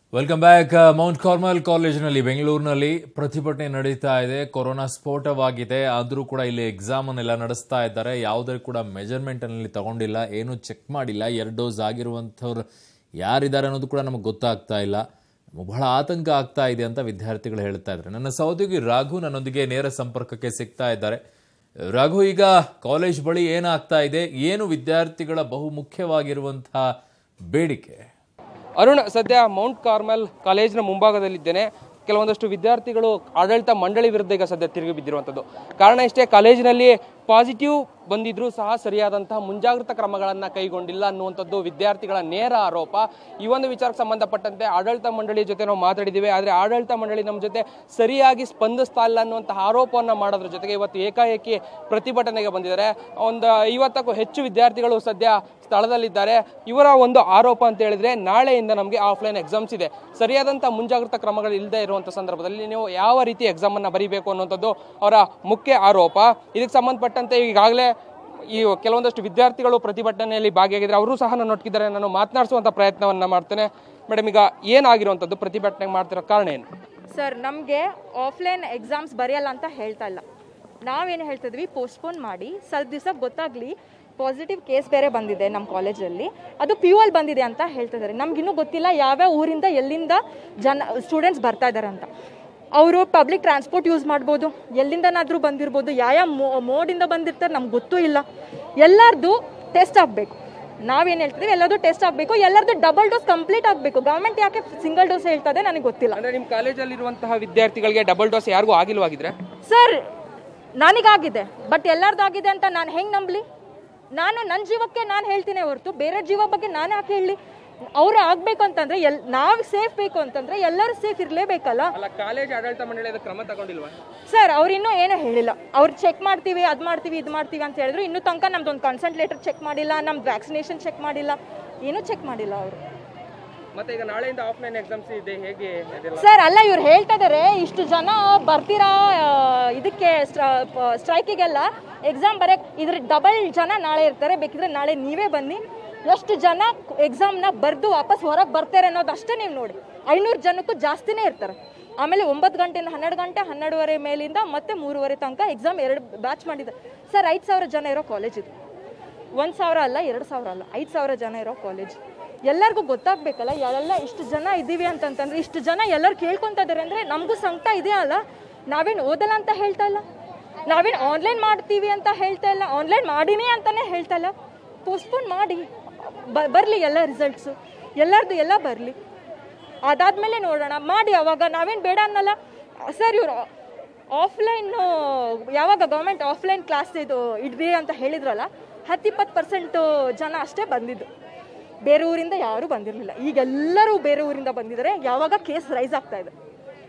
welcome back Mount Carmel ಕಾಲೇಜಿನಲ್ಲಿ ಬೆಂಗಳೂರಿನಲ್ಲಿ ಪ್ರತಿಭಟನೆ ನಡೀತಾ ಇದೆ ಕೊರೋನಾ ಸ್ಫೋಟವಾಗಿದೆ ಆದರೂ ಕೂಡ ಇಲ್ಲಿ ಎಕ್ಸಾಮ್ ಅನ್ನೆಲ್ಲ ನಡೆಸ್ತಾ ಇದ್ದಾರೆ ಯಾವುದೇ ಕೂಡ ಮೆಜರ್ಮೆಂಟ್ ಅಲ್ಲಿ ತಗೊಂಡಿಲ್ಲ ಏನು ಚೆಕ್ ಮಾಡಿಲ್ಲ ಎರಡು ಡೋಸ್ ಆಗಿರುವಂಥವ್ರು ಯಾರಿದ್ದಾರೆ ಅನ್ನೋದು ಕೂಡ ನಮಗೆ ಗೊತ್ತಾಗ್ತಾ ಇಲ್ಲ ನಮಗೆ ಬಹಳ ಆತಂಕ ಆಗ್ತಾ ಇದೆ ಅಂತ ವಿದ್ಯಾರ್ಥಿಗಳು ಹೇಳ್ತಾ ಇದ್ದಾರೆ ನನ್ನ ಸಹೋದ್ಯೋಗಿ ರಾಘು ನನ್ನೊಂದಿಗೆ ನೇರ ಸಂಪರ್ಕಕ್ಕೆ ಸಿಗ್ತಾ ಇದ್ದಾರೆ ರಾಘು ಈಗ ಕಾಲೇಜ್ ಬಳಿ ಏನಾಗ್ತಾ ಇದೆ ಏನು ವಿದ್ಯಾರ್ಥಿಗಳ ಬಹು ಮುಖ್ಯವಾಗಿರುವಂತಹ ಬೇಡಿಕೆ ಅರುಣ್ ಸದ್ಯ ಮೌಂಟ್ ಕಾರ್ಮಲ್ ಕಾಲೇಜಿನ ಮುಂಭಾಗದಲ್ಲಿದ್ದೇನೆ ಕೆಲವೊಂದಷ್ಟು ವಿದ್ಯಾರ್ಥಿಗಳು ಆಡಳಿತ ಮಂಡಳಿ ವಿರುದ್ಧ ಈಗ ಸದ್ಯ ತಿರುಗಿ ಬಿದ್ದಿರುವಂಥದ್ದು ಕಾರಣ ಇಷ್ಟೇ ಕಾಲೇಜಿನಲ್ಲಿ ಪಾಸಿಟಿವ್ ಬಂದಿದ್ರೂ ಸಹ ಸರಿಯಾದಂತಹ ಮುಂಜಾಗ್ರತಾ ಕ್ರಮಗಳನ್ನು ಕೈಗೊಂಡಿಲ್ಲ ಅನ್ನುವಂಥದ್ದು ವಿದ್ಯಾರ್ಥಿಗಳ ನೇರ ಆರೋಪ ಈ ಒಂದು ವಿಚಾರಕ್ಕೆ ಸಂಬಂಧಪಟ್ಟಂತೆ ಆಡಳಿತ ಮಂಡಳಿಯ ಜೊತೆ ನಾವು ಮಾತಾಡಿದ್ದೀವಿ ಆದರೆ ಆಡಳಿತ ಮಂಡಳಿ ನಮ್ಮ ಜೊತೆ ಸರಿಯಾಗಿ ಸ್ಪಂದಿಸ್ತಾ ಇಲ್ಲ ಅನ್ನುವಂತಹ ಆರೋಪವನ್ನು ಮಾಡೋದ್ರ ಜೊತೆಗೆ ಇವತ್ತು ಏಕಾಏಕಿ ಪ್ರತಿಭಟನೆಗೆ ಬಂದಿದ್ದಾರೆ ಒಂದು ಐವತ್ತಕ್ಕೂ ಹೆಚ್ಚು ವಿದ್ಯಾರ್ಥಿಗಳು ಸದ್ಯ ಸ್ಥಳದಲ್ಲಿದ್ದಾರೆ ಇವರ ಒಂದು ಆರೋಪ ಅಂತ ಹೇಳಿದ್ರೆ ನಾಳೆಯಿಂದ ನಮಗೆ ಆಫ್ಲೈನ್ ಎಕ್ಸಾಮ್ಸ್ ಇದೆ ಸರಿಯಾದಂಥ ಮುಂಜಾಗ್ರತಾ ಕ್ರಮಗಳು ಇಲ್ಲದೆ ಇರುವಂಥ ಸಂದರ್ಭದಲ್ಲಿ ನೀವು ಯಾವ ರೀತಿ ಎಕ್ಸಾಮನ್ನು ಬರೀಬೇಕು ಅನ್ನುವಂಥದ್ದು ಅವರ ಮುಖ್ಯ ಆರೋಪ ಇದಕ್ಕೆ ಸಂಬಂಧಪಟ್ಟಂತೆ ಈಗಾಗಲೇ ಈ ಕೆಲವೊಂದಷ್ಟು ವಿದ್ಯಾರ್ಥಿಗಳು ಪ್ರತಿಭಟನೆಯಲ್ಲಿ ಭಾಗಿಯಾಗಿದ್ದಾರೆ ಅವರು ಸಹ ನಾನು ಒಟ್ಟಿದ್ದಾರೆ ನಾನು ಮಾತನಾಡಿಸುವಂಥ ಪ್ರಯತ್ನವನ್ನು ಮಾಡ್ತೇನೆ ಮೇಡಮ್ ಈಗ ಏನಾಗಿರುವಂಥದ್ದು ಪ್ರತಿಭಟನೆ ಮಾಡ್ತಿರೋ ಕಾರಣ ಏನು ಸರ್ ನಮಗೆ ಆಫ್ಲೈನ್ ಎಕ್ಸಾಮ್ಸ್ ಬರೆಯಲ್ಲ ಅಂತ ಹೇಳ್ತಾ ಇಲ್ಲ ನಾವೇನು ಹೇಳ್ತಿದ್ವಿ ಪೋಸ್ಟ್ಪೋನ್ ಮಾಡಿ ಸ್ವಲ್ಪ ದಿವಸ ಗೊತ್ತಾಗ್ಲಿ ಪಾಸಿಟಿವ್ ಕೇಸ್ ಬೇರೆ ಬಂದಿದೆ ನಮ್ಮ ಕಾಲೇಜಲ್ಲಿ ಅದು ಪಿ ಯು ಅಲ್ಲಿ ಬಂದಿದೆ ಅಂತ ಹೇಳ್ತಿದ್ದಾರೆ ನಮ್ಗಿನ್ನೂ ಗೊತ್ತಿಲ್ಲ ಯಾವ್ಯಾವ ಊರಿಂದ ಎಲ್ಲಿಂದ ಜನ ಸ್ಟೂಡೆಂಟ್ಸ್ ಬರ್ತಾ ಇದ್ದಾರೆ ಅಂತ ಅವರು ಪಬ್ಲಿಕ್ ಟ್ರಾನ್ಸ್ಪೋರ್ಟ್ ಯೂಸ್ ಮಾಡ್ಬೋದು ಎಲ್ಲಿಂದನಾದರೂ ಬಂದಿರ್ಬೋದು ಯಾವ ಮೋ ಮೋಡಿಂದ ಬಂದಿರ್ತಾರೆ ನಮ್ಗೆ ಗೊತ್ತೂ ಇಲ್ಲ ಎಲ್ಲರದು ಟೆಸ್ಟ್ ಆಗಬೇಕು ನಾವೇನು ಹೇಳ್ತಿದ್ದೀವಿ ಎಲ್ಲರದು ಟೆಸ್ಟ್ ಆಗಬೇಕು ಎಲ್ಲರದು ಡಬಲ್ ಡೋಸ್ ಕಂಪ್ಲೀಟ್ ಆಗಬೇಕು ಗೌರ್ಮೆಂಟ್ ಯಾಕೆ ಸಿಂಗಲ್ ಡೋಸ್ ಹೇಳ್ತಾ ಇದೆ ನನಗೆ ಗೊತ್ತಿಲ್ಲ ಅಂದ್ರೆ ನಿಮ್ಮ ಕಾಲೇಜಲ್ಲಿರುವಂತಹ ವಿದ್ಯಾರ್ಥಿಗಳಿಗೆ ಡಬಲ್ ಡೋಸ್ ಯಾರಿಗೂ ಆಗಿಲ್ವಾಗಿದ್ರೆ ಸರ್ ನನಗಾಗಿದೆ ಬಟ್ ಎಲ್ಲರದಾಗಿದೆ ಅಂತ ನಾನು ಹೆಂಗೆ ನಂಬಲಿ ನಾನು ನನ್ನ ಜೀವಕ್ಕೆ ನಾನು ಹೇಳ್ತೀನಿ ಹೊರತು ಬೇರೆ ಜೀವ ಬಗ್ಗೆ ನಾನು ಯಾಕೆ ಹೇಳಿ ಅವ್ರು ಆಗಬೇಕು ಅಂತಂದ್ರೆ ಎಲ್ ನಾವು ಸೇಫ್ ಬೇಕು ಅಂತಂದ್ರೆ ಎಲ್ಲರೂ ಸೇಫ್ ಇರಲೇಬೇಕಲ್ಲ ಅಲ್ಲ ಕಾಲೇಜ್ ಆಡಳಿತ ಮಂಡಳಿ ಅದಕ್ಕೆ ಕ್ರಮ ತಗೊಂಡಿಲ್ವಾ ಸರ್ ಅವ್ರು ಇನ್ನೂ ಏನೂ ಹೇಳಿಲ್ಲ ಅವ್ರು ಚೆಕ್ ಮಾಡ್ತೀವಿ ಅದು ಮಾಡ್ತೀವಿ ಇದು ಮಾಡ್ತೀವಿ ಅಂತ ಹೇಳಿದ್ರು ಇನ್ನೂ ತನಕ ನಮ್ದು ಒಂದು ಕನ್ಸಂಟ್ ಲೆಟರ್ ಚೆಕ್ ಮಾಡಿಲ್ಲ ನಮ್ದು ವ್ಯಾಕ್ಸಿನೇಷನ್ ಚೆಕ್ ಮಾಡಿಲ್ಲ ಏನೂ ಚೆಕ್ ಮಾಡಿಲ್ಲ ಅವರು ಮತ್ತೆ ಈಗ ನಾಳೆಯಿಂದ ಆಫ್ಲೈನ್ ಎಕ್ಸಾಮ್ಸ್ ಇದೆ ಹೇಗೆ ಅದೆಲ್ಲ ಸರ್ ಅಲ್ಲ ಇವ್ರು ಹೇಳ್ತಾ ಇದಾರೆ ಇಷ್ಟು ಜನ ಬರ್ತೀರಾ ಆ, ಇದಕ್ಕೆ ಸ್ಟ್ರೈಕಿಗೆಲ್ಲ ಎಕ್ಸಾಮ್ ಬರಕ್ ಇದ್ರ ಡಬಲ್ ಜನ ನಾಳೆ ಇರ್ತಾರೆ ಬೇಕಿದ್ರೆ ನಾಳೆ ನೀವೇ ಬನ್ನಿ ಎಷ್ಟು ಜನ ಎಕ್ಸಾಮ್ನ ಬರೆದು ವಾಪಸ್ ಹೊರಗೆ ಬರ್ತಾರೆ ಅನ್ನೋದು ಅಷ್ಟೇ ನೀವು ನೋಡಿ ಐನೂರು ಜನಕ್ಕೂ ಜಾಸ್ತಿನೇ ಇರ್ತಾರೆ ಆಮೇಲೆ ಒಂಬತ್ತು ಗಂಟೆಯಿಂದ ಹನ್ನೆರಡು ಗಂಟೆ ಹನ್ನೆರಡುವರೆ ಮೇಲಿಂದ ಮತ್ತೆ ಮೂರುವರೆ ತನಕ ಎಕ್ಸಾಮ್ ಎರಡು ಬ್ಯಾಚ್ ಮಾಡಿದ್ದಾರೆ ಸರ್ ಐದು ಸಾವಿರ ಜನ ಇರೋ ಕಾಲೇಜ್ ಇದು ಒಂದು ಸಾವಿರ ಅಲ್ಲ ಎರಡು ಸಾವಿರ ಅಲ್ಲ ಐದು ಸಾವಿರ ಜನ ಇರೋ ಕಾಲೇಜ್ ಎಲ್ಲರಿಗೂ ಗೊತ್ತಾಗ್ಬೇಕಲ್ಲ ಎಲ್ಲ ಇಷ್ಟು ಜನ ಇದ್ದೀವಿ ಅಂತಂತಂದ್ರೆ ಇಷ್ಟು ಜನ ಎಲ್ಲರೂ ಕೇಳ್ಕೊತಾ ಇದ್ದಾರೆ ಅಂದರೆ ನಮಗೂ ಸಂಕಟ ಇದೆಯಾ ಅಲ್ಲ ನಾವೇನು ಓದಲ್ಲ ಅಂತ ಹೇಳ್ತಾ ಇಲ್ಲ ನಾವೇನು ಆನ್ಲೈನ್ ಮಾಡ್ತೀವಿ ಅಂತ ಹೇಳ್ತಾ ಇಲ್ಲ ಆನ್ಲೈನ್ ಮಾಡಿನೇ ಅಂತಲೇ ಹೇಳ್ತಾ ಇಲ್ಲ ಪೋಸ್ಟ್ಪೋನ್ ಮಾಡಿ ಬ ಬರಲಿ ಎಲ್ಲ ರಿಸಲ್ಟ್ಸು ಎಲ್ಲರದು ಎಲ್ಲ ಬರಲಿ ಅದಾದಮೇಲೆ ನೋಡೋಣ ಮಾಡಿ ಅವಾಗ ನಾವೇನು ಬೇಡ ಅನ್ನಲ್ಲ ಸರ್ ಇವರು ಆಫ್ಲೈನ್ ಯಾವಾಗ ಗೌರ್ಮೆಂಟ್ ಆಫ್ಲೈನ್ ಕ್ಲಾಸ್ ಇದು ಇಡ್ರಿ ಅಂತ ಹೇಳಿದ್ರಲ್ಲ ಹತ್ತಿಪ್ಪತ್ತು ಪರ್ಸೆಂಟು ಜನ ಅಷ್ಟೇ ಬಂದಿದ್ದು ಬೇರೆ ಊರಿಂದ ಯಾರೂ ಬಂದಿರಲಿಲ್ಲ ಈಗ ಎಲ್ಲರೂ ಬೇರೆ ಊರಿಂದ ಬಂದಿದ್ದಾರೆ ಯಾವಾಗ ಕೇಸ್ ರೈಸ್ ಆಗ್ತಾ ಇದೆ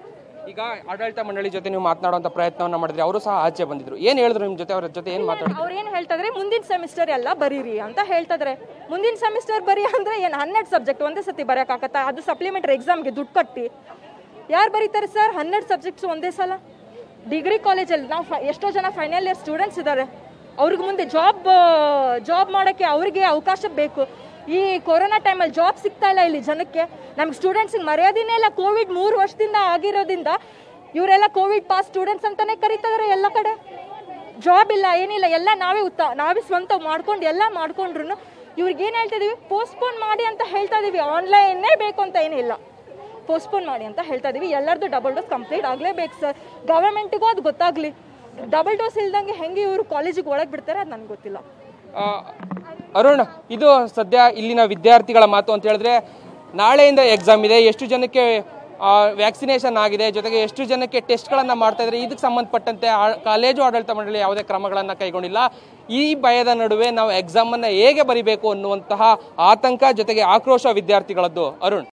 ಈಗ ಆಡಳಿತ ಮಂಡಳಿ ಜೊತೆ ನೀವು ಮಾತನಾಡುವಂತ ಪ್ರಯತ್ನವನ್ನ ಮಾಡಿದ್ರೆ ಅವರು ಸಹ ಆಚೆ ಬಂದಿದ್ರು ಏನ್ ಹೇಳಿದ್ರು ನಿಮ್ ಜೊತೆ ಅವ್ರ ಜೊತೆ ಏನ್ ಮಾತಾಡಿದ್ರು ಅವ್ರು ಏನು ಹೇಳ್ತಾ ಇದ್ರೆ ಮುಂದಿನ ಸೆಮಿಸ್ಟರ್ ಎಲ್ಲ ಬರೀರಿ ಅಂತ ಹೇಳ್ತಾ ಇದಾರೆ ಮುಂದಿನ ಸೆಮಿಸ್ಟರ್ ಬರೀ ಅಂದ್ರೆ ಏನು ಹನ್ನೆರಡು ಸಬ್ಜೆಕ್ಟ್ ಒಂದೇ ಸತಿ ಬರೆಯೋಕ್ಕಾಗತ್ತಾ ಅದು ಸಪ್ಲಿಮೆಂಟರಿ ಎಕ್ಸಾಮ್ಗೆ ದುಡ್ಡು ಕಟ್ಟಿ ಯಾರು ಬರೀತಾರೆ ಸರ್ ಹನ್ನೆರಡು ಸಬ್ಜೆಕ್ಟ್ಸ್ ಒಂದೇ ಸಲ ಡಿಗ್ರಿ ಕಾಲೇಜಲ್ಲಿ ನಾವು ಫ- ಎಷ್ಟೋ ಜನ ಫೈನಲ್ ಇಯರ್ ಸ್ಟೂಡೆಂಟ್ಸ್ ಇದ್ದಾರೆ ಅವ್ರಿಗೆ ಮುಂದೆ ಜಾಬ್ ಜಾಬ್ ಮಾಡೋಕ್ಕೆ ಅವ್ರಿಗೆ ಅವಕಾಶ ಬೇಕು ಈ ಕೊರೋನಾ ಟೈಮಲ್ಲಿ ಜಾಬ್ ಸಿಗ್ತಾ ಇಲ್ಲ ಇಲ್ಲಿ ಜನಕ್ಕೆ ನಮ್ಗೆ ಸ್ಟೂಡೆಂಟ್ಸಿಗೆ ಮರ್ಯಾದೆನೇ ಇಲ್ಲ ಕೋವಿಡ್ ಮೂರು ವರ್ಷದಿಂದ ಆಗಿರೋದ್ರಿಂದ ಇವರೆಲ್ಲ ಕೋವಿಡ್ ಪಾಸ್ ಸ್ಟೂಡೆಂಟ್ಸ್ ಅಂತಾನೆ ಕರೀತಿದಾರೆ ಎಲ್ಲ ಕಡೆ ಜಾಬ್ ಇಲ್ಲ ಏನಿಲ್ಲ ಎಲ್ಲ ನಾವೇ ಉತ್ತ ನಾವೇ ಸ್ವಂತ ಮಾಡ್ಕೊಂಡು ಎಲ್ಲ ಮಾಡ್ಕೊಂಡ್ರು ಇವ್ರಿಗೆ ಏನು ಹೇಳ್ತಾ ಇದೀವಿ ಪೋಸ್ಟ್ಪೋನ್ ಮಾಡಿ ಅಂತ ಹೇಳ್ತಾ ಇದೀವಿ ಆನ್ಲೈನ್ನೇ ಬೇಕು ಅಂತ ಏನಿಲ್ಲ ಪೋಸ್ಟ್ಪೋನ್ ಮಾಡಿ ಅಂತ ಹೇಳ್ತಾ ಇದೀವಿ ಎಲ್ಲರದು ಡಬಲ್ ಡೋಸ್ ಕಂಪ್ಲೀಟ್ ಆಗಲೇಬೇಕು ಸರ್ ಗವರ್ಮೆಂಟಿಗೂ ಅದು ಗೊತ್ತಾಗಲಿ ಡಬಲ್ ಡೋಸ್ ಇಲ್ದಂಗೆ ಹೆಂಗೆ ಇವರು ಕಾಲೇಜಿಗೆ ಒಳಗೆ ಬಿಡ್ತಾರೆ ಅದು ನನಗೆ ಗೊತ್ತಿಲ್ಲ ಆ, ಅರುಣ್ ಇದು ಸದ್ಯ ಇಲ್ಲಿನ ವಿದ್ಯಾರ್ಥಿಗಳ ಮಾತು ಅಂತ ಹೇಳಿದ್ರೆ ನಾಳೆಯಿಂದ ಎಕ್ಸಾಮ್ ಇದೆ ಎಷ್ಟು ಜನಕ್ಕೆ ವ್ಯಾಕ್ಸಿನೇಷನ್ ಆಗಿದೆ ಜೊತೆಗೆ ಎಷ್ಟು ಜನಕ್ಕೆ ಟೆಸ್ಟ್ಗಳನ್ನು ಮಾಡ್ತಾ ಇದ್ದಾರೆ ಇದಕ್ಕೆ ಸಂಬಂಧಪಟ್ಟಂತೆ ಆ- ಕಾಲೇಜು ಆಡಳಿತ ಮಂಡಳಿ ಯಾವುದೇ ಕ್ರಮಗಳನ್ನು ಕೈಗೊಂಡಿಲ್ಲ ಈ ಭಯದ ನಡುವೆ ನಾವು ಎಕ್ಸಾಮನ್ನು ಹೇಗೆ ಬರಿಬೇಕು ಅನ್ನುವಂತಹ ಆತಂಕ ಜೊತೆಗೆ ಆಕ್ರೋಶ ವಿದ್ಯಾರ್ಥಿಗಳದ್ದು ಅರುಣ್